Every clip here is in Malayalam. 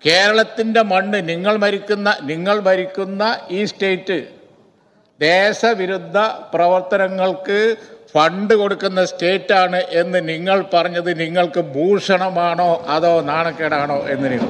കേരളത്തിൻ്റെ മണ്ണ് നിങ്ങൾ ഭരിക്കുന്ന നിങ്ങൾ ഭരിക്കുന്ന ഈ സ്റ്റേറ്റ് ദേശവിരുദ്ധ പ്രവർത്തനങ്ങൾക്ക് ഫണ്ട് കൊടുക്കുന്ന സ്റ്റേറ്റാണ് എന്ന് നിങ്ങൾ പറഞ്ഞത് നിങ്ങൾക്ക് ഭൂഷണമാണോ അതോ നാണക്കേടാണോ എന്ന് നിങ്ങൾ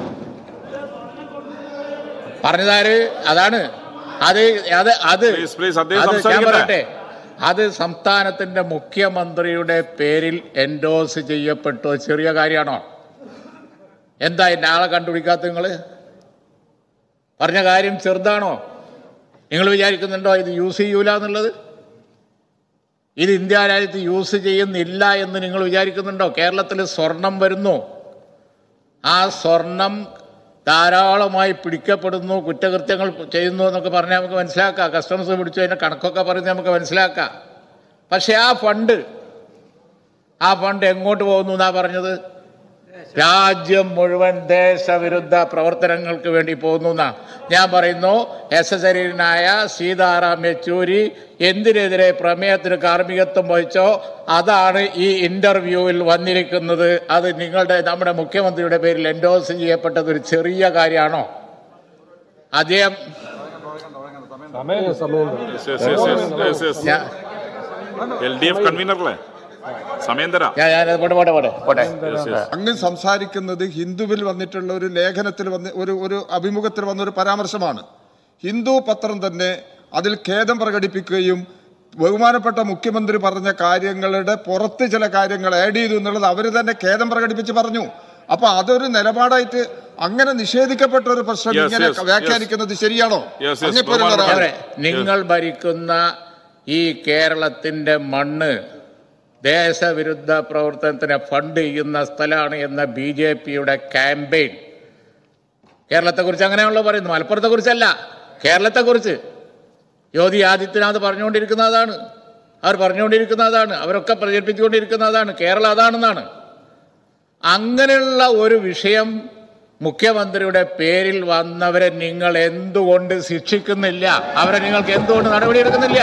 പറഞ്ഞതാര് അതാണ് അത് അത് അത് Please, please, അദ്ദേഹം അത് ഞാൻ സംസാരിക്കട്ടെ. പറയട്ടെ അത് സംസ്ഥാനത്തിന്റെ മുഖ്യമന്ത്രിയുടെ പേരിൽ എൻഡോസ് ചെയ്യപ്പെട്ടു അത് ചെറിയ കാര്യമാണോ എന്താ എന്നെ ആളെ കണ്ടുപിടിക്കാത്ത നിങ്ങൾ പറഞ്ഞ കാര്യം ചെറുതാണോ നിങ്ങൾ വിചാരിക്കുന്നുണ്ടോ ഇത് യൂസ് ചെയ്യൂല എന്നുള്ളത് ഇത് ഇന്ത്യ രാജ്യത്ത് യൂസ് ചെയ്യുന്നില്ല എന്ന് നിങ്ങൾ വിചാരിക്കുന്നുണ്ടോ കേരളത്തിൽ സ്വർണം വരുന്നു ആ സ്വർണം ധാരാളമായി പിടിക്കപ്പെടുന്നു കുറ്റകൃത്യങ്ങൾ ചെയ്യുന്നു എന്നൊക്കെ പറഞ്ഞാൽ നമുക്ക് മനസ്സിലാക്കാം കസ്റ്റംസ് പിടിച്ചു അതിൻ്റെ കണക്കൊക്കെ പറഞ്ഞ് നമുക്ക് മനസ്സിലാക്കാം പക്ഷേ ആ ഫണ്ട് ആ ഫണ്ട് എങ്ങോട്ട് പോകുന്നു എന്നാ പറഞ്ഞത് രാജ്യം മുഴുവൻ ദേശവിരുദ്ധ പ്രവർത്തനങ്ങൾക്ക് വേണ്ടി പോകുന്നു എന്നാ ഞാൻ പറയുന്നു എസ് എസ് എരിനായ സീതാറാം യെച്ചൂരി എന്തിനെതിരെ പ്രമേയത്തിന് കാർമ്മികത്വം വഹിച്ചോ അതാണ് ഈ ഇന്റർവ്യൂവിൽ വന്നിരിക്കുന്നത് അത് നിങ്ങളുടെ നമ്മുടെ മുഖ്യമന്ത്രിയുടെ പേരിൽ എൻഡോസ് ചെയ്യപ്പെട്ടത് ഒരു ചെറിയ കാര്യമാണോ അദ്ദേഹം ഞാൻ എൽ ഡി എഫ് കൺവീനർ അല്ലേ സമയം തരാം ഞാൻ ഞാൻ പോട്ടെ പോട്ടെ പോട്ടെ പോട്ടെ Yes, yes. അങ്ങ് സംസാരിക്കുന്നത് ഹിന്ദുവിൽ വന്നിട്ടുള്ള ഒരു ലേഖനത്തിൽ വന്ന് ഒരു ഒരു അഭിമുഖത്തിൽ വന്ന ഒരു പരാമർശമാണ് ഹിന്ദു പത്രം തന്നെ അതിൽ ഖേദം പ്രകടിപ്പിക്കുകയും ബഹുമാനപ്പെട്ട മുഖ്യമന്ത്രി പറഞ്ഞ കാര്യങ്ങളുടെ പുറത്ത് ചില കാര്യങ്ങൾ ആഡ് ചെയ്തു എന്നുള്ളത് അവർ തന്നെ ഖേദം പ്രകടിപ്പിച്ച് പറഞ്ഞു അപ്പൊ അതൊരു നിലപാടായിട്ട് അങ്ങനെ നിഷേധിക്കപ്പെട്ട ഒരു പ്രശ്നം Yes, ഇങ്ങനെ yes, yes. വ്യാഖ്യാനിക്കുന്നത് ശരിയാണോ Yes, yes, അങ്ങേപ്പോലുള്ള ബഹുമാനപ്പെട്ട- ഒരാൾ. അതെ നിങ്ങൾ ഭരിക്കുന്ന ഈ കേരളത്തിന്റെ മണ്ണ് ദേശവിരുദ്ധ പ്രവർത്തനത്തിന് ഫണ്ട് ചെയ്യുന്ന സ്ഥലമാണ് എന്ന ബി ജെ പിയുടെ ക്യാമ്പയിൻ കേരളത്തെക്കുറിച്ച് അങ്ങനെയാണല്ലോ പറയുന്നത് മലപ്പുറത്തെക്കുറിച്ചല്ല കേരളത്തെക്കുറിച്ച് യോഗി ആദിത്യനാഥ് പറഞ്ഞുകൊണ്ടിരിക്കുന്നതാണ് അവർ പറഞ്ഞുകൊണ്ടിരിക്കുന്നതാണ് അവരൊക്കെ പ്രചരിപ്പിച്ചുകൊണ്ടിരിക്കുന്നതാണ് കേരളം അതാണെന്നാണ് അങ്ങനെയുള്ള ഒരു വിഷയം മുഖ്യമന്ത്രിയുടെ പേരിൽ വന്നവരെ നിങ്ങൾ എന്തുകൊണ്ട് ശിക്ഷിക്കുന്നില്ല അവരെ നിങ്ങൾക്ക് എന്തുകൊണ്ട് നടപടിയെടുക്കുന്നില്ല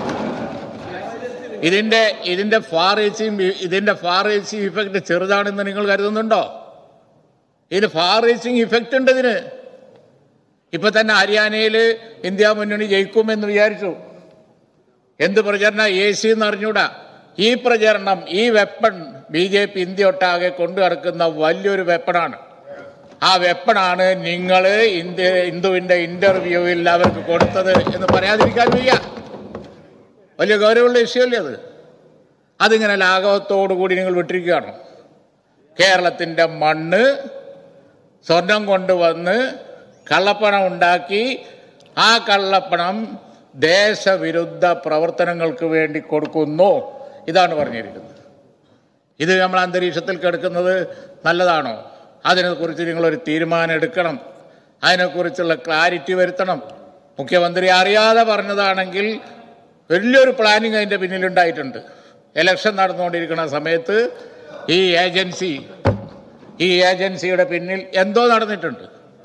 ഇതിന്റെ ഇതിന്റെ ഫാർ റീച്ചിങ് ഇതിന്റെ ഫാർ റീച്ചിങ് ഇഫക്റ്റ് ചെറുതാണെന്ന് നിങ്ങൾ കരുതുന്നുണ്ടോ ഇതിന് ഫാർ റീച്ചിങ് ഇഫക്റ്റ് ഉണ്ട് ഇതിന് ഇപ്പൊ തന്നെ ഹരിയാനയിൽ ഇന്ത്യ മുന്നണി ജയിക്കുമെന്ന് വിചാരിച്ചു എന്ത് പ്രചരണ എ സി എന്ന് അറിഞ്ഞൂടാ ഈ പ്രചരണം ഈ weapon B J P India ഒട്ടാകെ കൊണ്ടു നടക്കുന്ന വലിയൊരു വെപ്പണാണ് ആ വെപ്പണാണ് നിങ്ങൾ ഇന്ത്യ ഹിന്ദുവിന്റെ ഇന്റർവ്യൂവിൽ അവർക്ക് കൊടുത്തത് എന്ന് പറയാതിരിക്കാൻ വയ്യ വലിയ ഗൗരവമുള്ള വിഷയമല്ലേ അത് അതിങ്ങനെ ലാഘവത്തോടു കൂടി നിങ്ങൾ വിട്ടിരിക്കുകയാണോ കേരളത്തിൻ്റെ മണ്ണ് സ്വർണം കൊണ്ടുവന്ന് കള്ളപ്പണം ഉണ്ടാക്കി ആ കള്ളപ്പണം ദേശവിരുദ്ധ പ്രവർത്തനങ്ങൾക്ക് വേണ്ടി കൊടുക്കുന്നു ഇതാണ് പറഞ്ഞിരിക്കുന്നത് ഇത് നമ്മൾ അന്തരീക്ഷത്തിൽ കിടക്കുന്നത് നല്ലതാണോ അതിനെക്കുറിച്ച് നിങ്ങളൊരു തീരുമാനം എടുക്കണം അതിനെക്കുറിച്ചുള്ള ക്ലാരിറ്റി വരുത്തണം മുഖ്യമന്ത്രി അറിയാതെ പറഞ്ഞതാണെങ്കിൽ വലിയൊരു പ്ലാനിങ് അതിൻ്റെ പിന്നിലുണ്ടായിട്ടുണ്ട് എലക്ഷൻ നടന്നുകൊണ്ടിരിക്കുന്ന സമയത്ത് ഈ ഏജൻസി ഈ ഏജൻസിയുടെ പിന്നിൽ എന്തോ നടന്നിട്ടുണ്ട്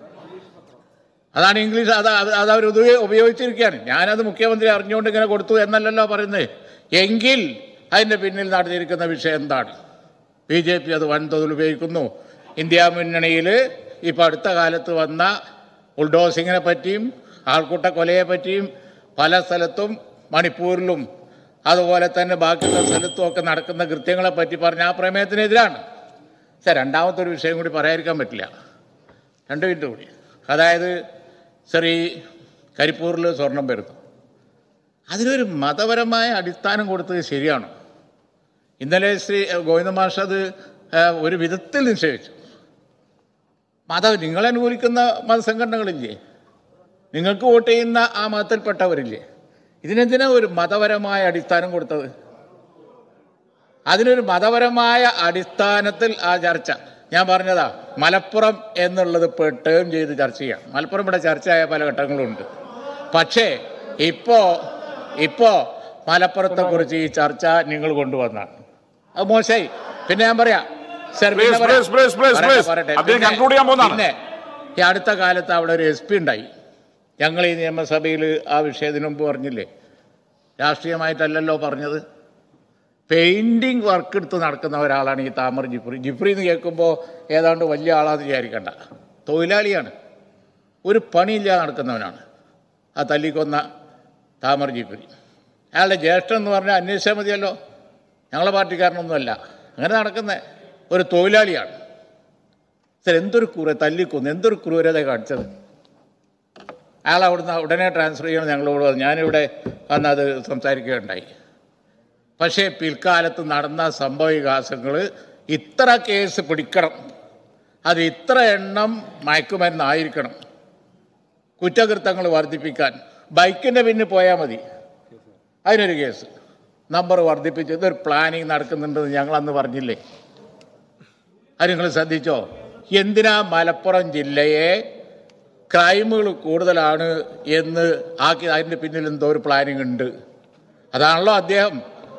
അതാണ് ഇംഗ്ലീഷ് അത് അത് അത് അവർ ഉപയോ- ഉപയോഗിച്ചിരിക്കുകയാണ് ഞാനത് മുഖ്യമന്ത്രി അറിഞ്ഞുകൊണ്ട് ഇങ്ങനെ കൊടുത്തു എന്നല്ലല്ലോ പറയുന്നത് എങ്കിൽ അതിൻ്റെ പിന്നിൽ നടന്നിരിക്കുന്ന വിഷയം എന്താണ് ബി ജെ പി അത് വൻതോതിൽ ഉപയോഗിക്കുന്നു ഇന്ത്യ മുന്നണിയിൽ ഇപ്പോൾ അടുത്ത കാലത്ത് വന്ന ബുൾഡോസിങ്ങിനെ പറ്റിയും ആൾക്കൂട്ട കൊലയെ പറ്റിയും പല സ്ഥലത്തും മണിപ്പൂരിലും അതുപോലെ തന്നെ ബാക്കിയുള്ള സ്ഥലത്തും ഒക്കെ നടക്കുന്ന കൃത്യങ്ങളെ പറ്റി പറഞ്ഞ ആ പ്രമേയത്തിനെതിരാണ് പക്ഷേ രണ്ടാമത്തെ ഒരു വിഷയം കൂടി പറയാതിരിക്കാൻ പറ്റില്ല രണ്ട് മിനിറ്റ് കൂടി അതായത് ശ്രീ കരിപ്പൂരിൽ സ്വർണം വരുന്നു അതിനൊരു മതപരമായ അടിസ്ഥാനം കൊടുത്തത് ശരിയാണോ ഇന്നലെ ശ്രീ ഗോവിന്ദ മാഷ് അത് ആ, ഒരു വിധത്തിൽ നിഷേധിച്ചു മത നിങ്ങൾ അനുകൂലിക്കുന്ന മതസംഘടനകളില്ലേ നിങ്ങൾക്ക് വോട്ട് ചെയ്യുന്ന ആ മതത്തിൽപ്പെട്ടവരില്ലേ ഇതിനെന്തിനാ ഒരു മതപരമായ അടിസ്ഥാനം കൊടുത്തത് അതിനൊരു മതപരമായ അടിസ്ഥാനത്തിൽ ആ ചർച്ച ഞാൻ പറഞ്ഞതാ മലപ്പുറം എന്നുള്ളത് ഇപ്പോൾ ടേം ചെയ്ത് ചർച്ച ചെയ്യാം മലപ്പുറം ഇവിടെ ചർച്ചയായ പല ഘട്ടങ്ങളുണ്ട് പക്ഷേ ഇപ്പോ ഇപ്പോ മലപ്പുറത്തെക്കുറിച്ച് ഈ ചർച്ച നിങ്ങൾ കൊണ്ടുവന്നാണ് അത് മോശമായി പിന്നെ ഞാൻ പറയാം സർ പിന്നെ Please, പറയാം. please, please, please, പറയട്ടെ, please. പറയട്ടെ. അദ്ദേഹം പിന്നെ- conclude ചെയ്യാൻ പോകുന്നതാണ്. പിന്നെ ഈ അടുത്ത കാലത്ത് അവിടെ ഒരു എസ് പി ഉണ്ടായി ഞങ്ങൾ ഈ നിയമസഭയിൽ ആ വിഷയത്തിന് മുമ്പ് പറഞ്ഞില്ലേ രാഷ്ട്രീയമായിട്ടല്ലല്ലോ പറഞ്ഞത് പെയിന്റിങ് വർക്ക് എടുത്ത് നടക്കുന്ന ഒരാളാണ് ഈ താമർ ജിഫ്രി ജിഫ്രി എന്ന് കേൾക്കുമ്പോൾ ഏതാണ്ട് വലിയ ആളാന്ന് വിചാരിക്കണ്ട തൊഴിലാളിയാണ് ഒരു പണിയില്ലാതെ നടക്കുന്നവനാണ് ആ തല്ലിക്കൊന്ന താമർ ജീപ്പരി അയാളുടെ ജ്യേഷ്ഠൻ എന്ന് പറഞ്ഞാൽ അന്വേഷിച്ചാൽ മതിയല്ലോ ഞങ്ങളെ പാർട്ടിക്കാരനൊന്നുമല്ല അങ്ങനെ നടക്കുന്ന ഒരു തൊഴിലാളിയാണ് സാർ എന്തൊരു ക്രൂര തല്ലിക്കൊന്നു എന്തൊരു ക്രൂരത കാണിച്ചത് അയാൾ അവിടുന്ന് ഉടനെ ട്രാൻസ്ഫർ ചെയ്യണം ഞങ്ങളോട് പറഞ്ഞു ഞാനിവിടെ വന്ന് അത് സംസാരിക്കുകയുണ്ടായി പക്ഷേ പിൽക്കാലത്ത് നടന്ന സംഭവ വികാസങ്ങൾ ഇത്ര കേസ് പിടിക്കണം അത് ഇത്ര എണ്ണം മയക്കുമരുന്നായിരിക്കണം കുറ്റകൃത്യങ്ങൾ വർദ്ധിപ്പിക്കാൻ ബൈക്കിൻ്റെ പിന്നിൽ പോയാൽ മതി അതിനൊരു കേസ് നമ്പർ വർദ്ധിപ്പിച്ച് ഇതൊരു പ്ലാനിങ് നടക്കുന്നുണ്ടെന്ന് ഞങ്ങൾ അന്ന് പറഞ്ഞില്ലേ അത് നിങ്ങൾ ശ്രദ്ധിച്ചോ എന്തിനാ മലപ്പുറം ജില്ലയെ ക്രൈമുകൾ കൂടുതലാണ് എന്ന് ആക്കി അതിൻ്റെ പിന്നിൽ എന്തോ ഒരു പ്ലാനിങ് ഉണ്ട് അതാണല്ലോ അദ്ദേഹം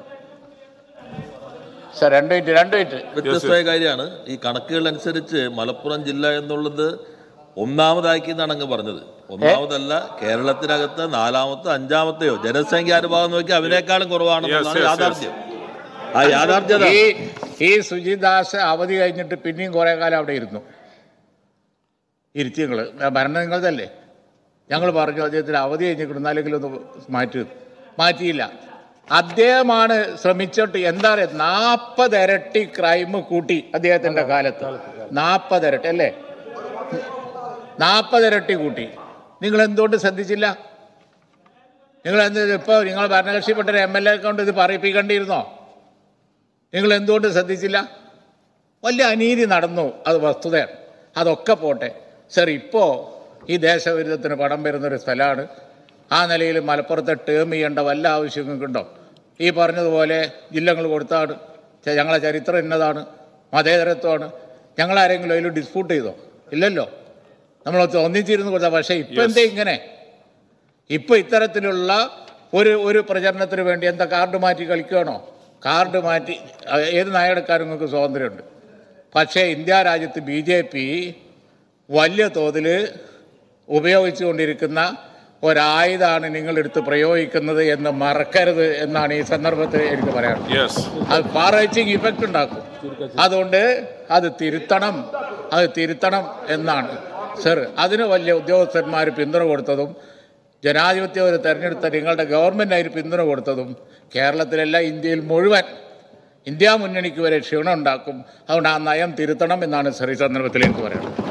സാർ രണ്ട് മിനിറ്റ് രണ്ട് മിനിറ്റ് വ്യത്യസ്തമായ കാര്യമാണ് ഈ കണക്കുകൾ അനുസരിച്ച് മലപ്പുറം ജില്ല എന്നുള്ളത് ഒന്നാമതാക്കി എന്നാണ് അങ്ങ് പറഞ്ഞത് ഒന്നാമതല്ല കേരളത്തിനകത്ത് നാലാമത്തെ അഞ്ചാമത്തെയോ ജനസംഖ്യാനുപാതം നോക്കി അവനേക്കാളും കുറവാണെന്നുള്ളതാണ് Yes, yes, യാഥാർത്ഥ്യം ആ യാഥാർത്ഥ്യത ഈ ഈ സുജിദാസ് അവധി കഴിഞ്ഞിട്ട് പിന്നെയും കുറേ കാലം അവിടെ ഇരുന്നു ഇരുത്തി നിങ്ങൾ ഭരണം നിങ്ങളതല്ലേ ഞങ്ങൾ പറഞ്ഞു അദ്ദേഹത്തിന് അവധി കഴിഞ്ഞിട്ട് അല്ലെങ്കിൽ ഒന്ന് മാറ്റി മാറ്റിയില്ല അദ്ദേഹമാണ് ശ്രമിച്ചിട്ട് എന്താ പറയുക നാൽപ്പത് ഇരട്ടി ക്രൈം കൂട്ടി അദ്ദേഹത്തിൻ്റെ കാലത്ത് നാൽപ്പത് ഇരട്ടി അല്ലേ നാൽപ്പത് ഇരട്ടി കൂട്ടി നിങ്ങൾ എന്തുകൊണ്ട് ശ്രദ്ധിച്ചില്ല നിങ്ങൾ എന്ത് ഇപ്പോൾ നിങ്ങൾ ഭരണകക്ഷിപ്പെട്ട ഒരു എം എൽ എ കൊണ്ട് ഇത് പറയിപ്പിക്കേണ്ടിയിരുന്നോ നിങ്ങൾ എന്തുകൊണ്ട് ശ്രദ്ധിച്ചില്ല വലിയ അനീതി നടന്നു അത് വസ്തുതയാണ് അതൊക്കെ പോട്ടെ സർ ഇപ്പോൾ ഈ ദേശവിരുദ്ധത്തിന് പടം വരുന്നൊരു സ്ഥലമാണ് ആ നിലയിൽ മലപ്പുറത്തെ ടേം ചെയ്യേണ്ട വല്ല ആവശ്യം നിങ്ങൾക്കുണ്ടോ ഈ പറഞ്ഞതുപോലെ ജില്ലകൾ കൊടുത്താണ് ചെ- ഞങ്ങളെ ചരിത്രം ഇന്നതാണ് മതേതരത്വമാണ് ഞങ്ങളാരെങ്കിലും അതിൽ ഡിസ്പ്യൂട്ട് ചെയ്തോ ഇല്ലല്ലോ നമ്മൾ ഒന്നിച്ചിരുന്ന് കൊടുത്ത പക്ഷേ ഇപ്പം എന്തേ ഇങ്ങനെ ഇപ്പോൾ ഇത്തരത്തിലുള്ള ഒരു ഒരു പ്രചരണത്തിന് വേണ്ടി എന്താ കാർഡ് മാറ്റി കളിക്കുകയാണോ കാർഡ് മാറ്റി അത് ഏത് നയെടുക്കാനും നിങ്ങൾക്ക് സ്വാതന്ത്ര്യമുണ്ട് പക്ഷേ ഇന്ത്യ രാജ്യത്ത് ബി ജെ പി വലിയ തോതിൽ ഉപയോഗിച്ചുകൊണ്ടിരിക്കുന്ന ഒരായുധമാണ് നിങ്ങളെടുത്ത് പ്രയോഗിക്കുന്നത് എന്ന് മറക്കരുത് എന്നാണ് ഈ സന്ദർഭത്തിൽ എനിക്ക് പറയാനുള്ളത് യെസ് അത് ഫാർ റൈറ്റിംഗ് ഇഫക്റ്റ് ഉണ്ടാക്കും അതുകൊണ്ട് അത് തിരുത്തണം അത് തിരുത്തണം എന്നാണ് സർ അതിന് വലിയ ഉദ്യോഗസ്ഥന്മാർ പിന്തുണ കൊടുത്തതും ജനാധിപത്യം ഒരു തെരഞ്ഞെടുത്ത നിങ്ങളുടെ ഗവൺമെൻറ് അതിന് പിന്തുണ കൊടുത്തതും കേരളത്തിലല്ല ഇന്ത്യയിൽ മുഴുവൻ ഇന്ത്യ മുന്നണിക്ക് വരെ ക്ഷീണം ഉണ്ടാക്കും അതുകൊണ്ട് ആ നയം തിരുത്തണം എന്നാണ് സർ ഈ സന്ദർഭത്തിൽ എനിക്ക് പറയുന്നത്